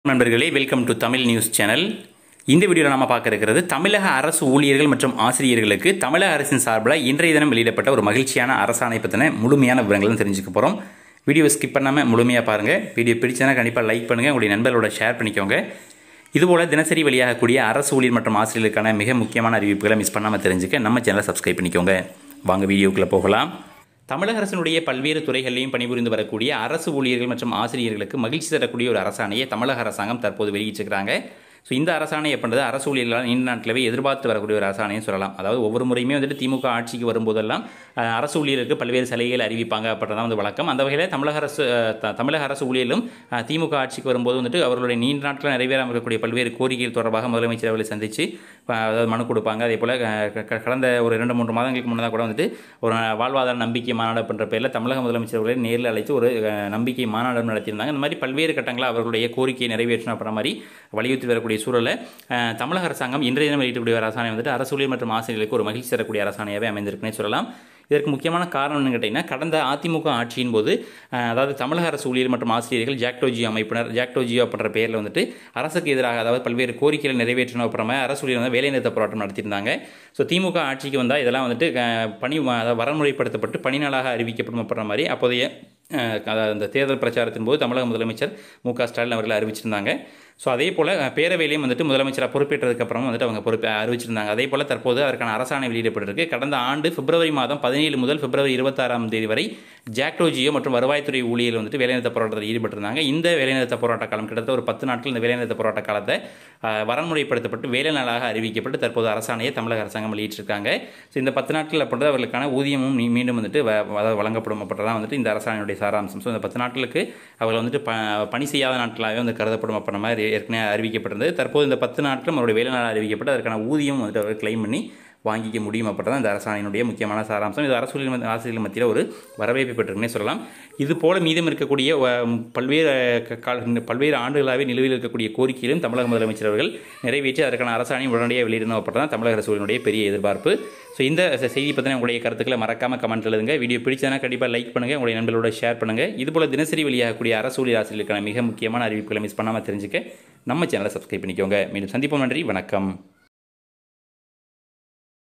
நண்பர்களே welcome to Tamil news channel இந்த வீடியோவில் நம்ம பார்க்க இருக்கிறது தமிழக அரசு ஊழியர்கள் மற்றும் ஆசிரியர்களுக்கு தமிழக அரசின் சார்பில் இன்றைய தினம் வெளியிடப்பட்ட ஒரு மகிழ்ச்சியான அரசாணை பற்றின முழுமையான விவரங்களும் தெரிஞ்சுக்க போகிறோம் வீடியோ ஸ்கிப் பண்ணாமல் முழுமையாக பாருங்கள் வீடியோ பிடிச்சனா கண்டிப்பாக லைக் பண்ணுங்கள் உங்களுடைய நண்பர்களோட ஷேர் பண்ணிக்கோங்க இதுபோல் தினசரி வெளியாகக்கூடிய அரசு ஊழியர் மற்றும் ஆசிரியர்களுக்கான மிக முக்கியமான அறிவிப்புகளை மிஸ் பண்ணாமல் தெரிஞ்சுக்க நம்ம சேனலை சப்ஸ்கிரைப் பண்ணிக்கோங்க வாங்க வீடியோக்குள்ளே போகலாம் தமிழக அரசினுடைய பல்வேறு துறைகளிலையும் பணிபுரிந்து வரக்கூடிய அரசு ஊழியர்கள் மற்றும் ஆசிரியர்களுக்கு மகிழ்ச்சி தரக்கூடிய ஒரு அரசாணையை தமிழக அரசாங்கம் தற்போது வெளியிட்டிருக்கிறாங்க ஸோ இந்த அரசாணை எப்படின்றது அரசு ஊழியர்களால் நீண்ட நாட்களவே எதிர்பார்த்து வரக்கூடிய ஒரு அரசாணையும் சொல்லலாம் அதாவது ஒவ்வொரு முறையுமே வந்துட்டு திமுக ஆட்சிக்கு வரும்போதெல்லாம் அஹ், அரசு ஊழியருக்கு பல்வேறு சலுகைகள் அறிவிப்பாங்க அப்படின்றதான் வந்து வழக்கம் அந்த வகையில் தமிழக அரசு அஹ், த- தமிழக அரசு ஊழியர்களும் அஹ், திமுக ஆட்சிக்கு வரும்போது வந்துட்டு அவர்களுடைய நீண்ட நாட்கள் நிறைவேறாமல் இருக்கக்கூடிய பல்வேறு கோரிக்கைகள் தொடர்பாக முதலமைச்சர் அவர்களை சந்தித்து அதாவது மனு கொடுப்பாங்க அதே போல் கடந்த ஒரு இரண்டு மூன்று மாதங்களுக்கு முன்னதாக கூட வந்துட்டு ஒரு வாழ்வாதார நம்பிக்கை மாநாடு அப்படின்ற பேரில் தமிழக முதலமைச்சர் அவர்களை நேரில் அழைத்து ஒரு அஹ், நம்பிக்கை மாநாடு நடத்தியிருந்தாங்க இந்த மாதிரி பல்வேறு கட்டங்களில் அவர்களுடைய கோரிக்கையை நிறைவேற்றணும் அப்படின்ற மாதிரி வலியுறுத்தி வரக்கூடிய சூழலில் அஹ், தமிழக அரசாங்கம் இன்றைய தினம் வெளியிடக்கூடிய ஒரு அரசாணை வந்துட்டு அரசு ஊழியர் மற்றும் ஆசிரியர்களுக்கு ஒரு மகிழ்ச்சி தரக்கூடிய அரசாணையாகவே அமைந்திருக்குன்னே சொல்லலாம் இதற்கு முக்கியமான காரணம் என்னன்னு கேட்டிங்கன்னா கடந்த அதிமுக ஆட்சியின் போது அஹ், அதாவது தமிழக அரசு ஊழியர் மற்றும் ஆசிரியர்கள் ஜாக்டோஜியோ அமைப்பினர் ஜாக்டோஜியோ அப்படின்ற பெயரில் வந்துட்டு அரசுக்கு எதிராக அதாவது பல்வேறு கோரிக்கைகள் நிறைவேற்றணும் அப்புறமா அரசு ஊழியர் வந்து வேலைநிறுத்த போராட்டம் நடத்தியிருந்தாங்க ஸோ திமுக ஆட்சிக்கு வந்தால் இதெல்லாம் வந்துட்டு அஹ், பணி அதாவது வரன்முறைப்படுத்தப்பட்டு பணி நாளாக அறிவிக்கப்படும் அப்படின்ற மாதிரி அப்போதைய அஹ், அதாவது அந்த தேர்தல் பிரச்சாரத்தின் போது தமிழக முதலமைச்சர் மு க ஸ்டாலின் அவர்கள் அறிவிச்சிருந்தாங்க ஸோ அதே போல் அஹ், பேரவையிலையும் வந்துட்டு முதலமைச்சராக பொறுப்பேற்றதுக்கு அப்புறம் வந்துட்டு அவங்க பொறுப்பை அறிவிச்சிருந்தாங்க அதே போல் தற்போது அதற்கான அரசாணை வெளியிடப்பட்டிருக்கு கடந்த ஆண்டு பிப்ரவரி மாதம் பதினேழு முதல் பிப்ரவரி இருபத்தாறாம் தேதி வரை ஜாக்டோஜியோ மற்றும் வருவாய்த்துறை ஊழியர்கள் வந்துட்டு வேலைநிறுத்த போராட்டத்தில் ஈடுபட்டிருந்தாங்க இந்த வேலைநிறுத்த போராட்ட காலம் கிட்டத்தட்ட ஒரு பத்து நாட்கள் இந்த வேலைநிறுத்த போராட்ட காலத்தை அஹ், வரன்முறைப்படுத்தப்பட்டு வேலை நாளாக அறிவிக்கப்பட்டு தற்போது அரசாணையை தமிழக அரசாங்கம் வெளியிட்டிருக்காங்க ஸோ இந்த பத்து நாட்கள் அப்படின்றது அவர்களுக்கான ஊதியமும் மீ- மீண்டும் வந்துட்டு வ- அதாவது வழங்கப்படும் அப்படின்றதான் வந்துட்டு இந்த அரசாணையுடைய சாராம்சம் ஸோ இந்த பத்து நாட்களுக்கு அவர்கள் வந்துட்டு ப பணி செய்யாத நாட்களாகவே வந்து கருதப்படும் அப்படின்ற மாதிரி ஏற்கனவே அறிவிக்கப்பட்டிருந்தது தற்போது இந்த பத்து நாட்களும் அவருடைய வேலை நாள் அறிவிக்கப்பட்டு அதற்கான ஊதியம் வந்துட்டு அவர் கிளைம் பண்ணி வாங்கிக்க முடியும் அப்படின்றதான் இந்த அரசாணையினுடைய முக்கியமான சாராம்சம் இது அரசு ஊழியர் மத்த- ஆசிரியர்கள் மத்தியில் ஒரு வரவேற்பு பெற்றிருக்குன்னே சொல்லலாம் இது போல மீதம் இருக்கக்கூடிய அஹ், பல்வேறு க- கால- பல்வேறு ஆண்டுகளாகவே நிலுவையில் இருக்கக்கூடிய கோரிக்கையிலும் தமிழக முதலமைச்சர் அவர்கள் நிறைவேற்றி அதற்கான அரசாணை உடனடியாக வெளியிடணும் அப்படின்றதான் தமிழக அரசு ஊழியர்களுடைய பெரிய எதிர்பார்ப்பு ஸோ இந்த செ- செய்தி பற்றின உங்களுடைய கருத்துக்களை மறக்காம கமெண்ட் எழுதுங்க வீடியோ பிடிச்சதுனா கண்டிப்பாக லைக் பண்ணுங்கள் உங்களுடைய நண்பர்களோட ஷேர் பண்ணுங்கள் இதுபோல் தினசரி வெளியாகக்கூடிய அரசு ஊழியர் ஆசிரியர்களுக்கான மிக முக்கியமான அறிவிப்புகளை மிஸ் பண்ணாமல் தெரிஞ்சுக்க நம்ம சேனலை சப்ஸ்கிரைப் பண்ணிக்கோங்க மீண்டும் சந்திப்போம் நன்றி வணக்கம்